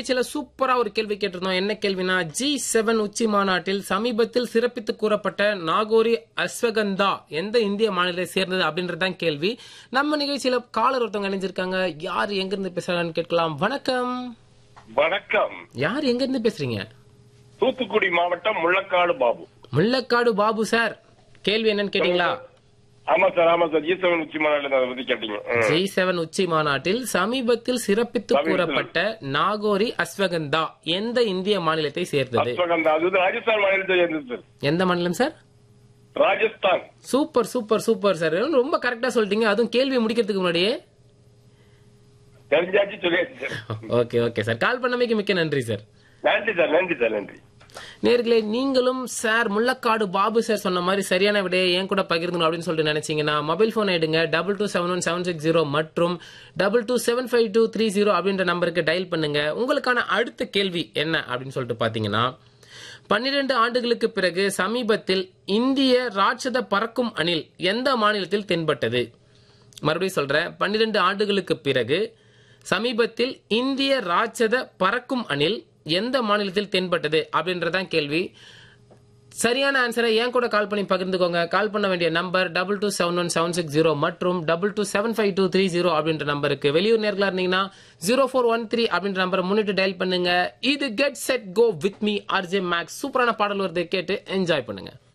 நிகழ்ச்சியில சூப்பரா ஒரு கேள்வி கேட்டிருந்தோம் என்ன கேள்வினா ஜி செவன் உச்சி மாநாட்டில் சமீபத்தில் சிறப்பித்து கூறப்பட்ட நாகோரி அஸ்வகந்தா எந்த இந்திய மாநிலத்தை சேர்ந்தது அப்படின்றதான் கேள்வி நம்ம நிகழ்ச்சியில காலர் ஒருத்தவங்க இணைஞ்சிருக்காங்க யார் எங்க இருந்து பேசுறாங்கன்னு கேட்கலாம் வணக்கம் வணக்கம் யார் எங்க இருந்து பேசுறீங்க தூத்துக்குடி மாவட்டம் முள்ளக்காடு பாபு முள்ளக்காடு பாபு சார் கேள்வி என்னன்னு கேட்டீங்களா ஆமா சார் ஆமா சார் ஈசவன் உச்சி மாநாட்டில் அதை பத்தி கேட்டீங்க ம். ஜி செவன் உச்சி மாநாட்டில் சமீபத்தில் சிறப்பித்து கூறப்பட்ட நாகோரி அஸ்வகந்தா எந்த இந்திய மாநிலத்தை சேர்ந்தது அஸ்வகந்தா அது வந்து ராஜஸ்தான் மாநிலத்தை சேர்ந்தது சார் எந்த மாநிலம் sir Rajasthan super super super sir ரொம்ப கரெக்டா சொல்லிட்டீங்க அதுவும் கேள்வி முடிக்கிறதுக்கு முன்னாடியே தெரிஞ்சாச்சு சொல்லியாச்சு sir okay okay sir call பண்ணமைக்கு மிக்க நன்றி சார் நன்றி சார் நன்றி சார் நன்றி நேர்களே நீங்களும் சார் முள்ளக்காடு பாபு சார் சொன்ன மாதிரி சரியான விடையை என் கூட பகிர்ந்தணும் அப்படின்னு சொல்லிட்டு நினைச்சீங்கன்னா மொபைல் போன் எடுங்க double two seven one seven six zero மற்றும் double two seven five two three zero அப்படின்ற நம்பருக்கு டயல் பண்ணுங்க உங்களுக்கான அடுத்த கேள்வி என்ன அப்படின்னு சொல்லிட்டு பாத்தீங்கன்னா பன்னிரண்டு ஆண்டுகளுக்கு பிறகு சமீபத்தில் இந்திய ராட்சத பறக்கும் அணில் எந்த மாநிலத்தில் தென்பட்டது மறுபடியும் சொல்றேன் பன்னிரண்டு ஆண்டுகளுக்கு பிறகு சமீபத்தில் இந்திய ராட்சத பறக்கும் அணில் எந்த மாநிலத்தில் தென்பட்டது அப்படின்றதான் கேள்வி சரியான ஆன்சரை ஏன் கூட கால் பண்ணி பகிர்ந்துக்கோங்க கால் பண்ண வேண்டிய number double two seven one seven six zero மற்றும் double two seven five two three zero அப்படின்ற நம்பருக்கு வெளியூர் நேர்களா இருந்தீங்கன்னா ஜீரோ ஃபோர் ஒன் த்ரீ அப்படின்ற நம்பரை முன்னிட்டு டயல் பண்ணுங்க இது get set go with me RJ Max சூப்பரான பாடல் வருது கேட்டு என்ஜாய் பண்ணுங்க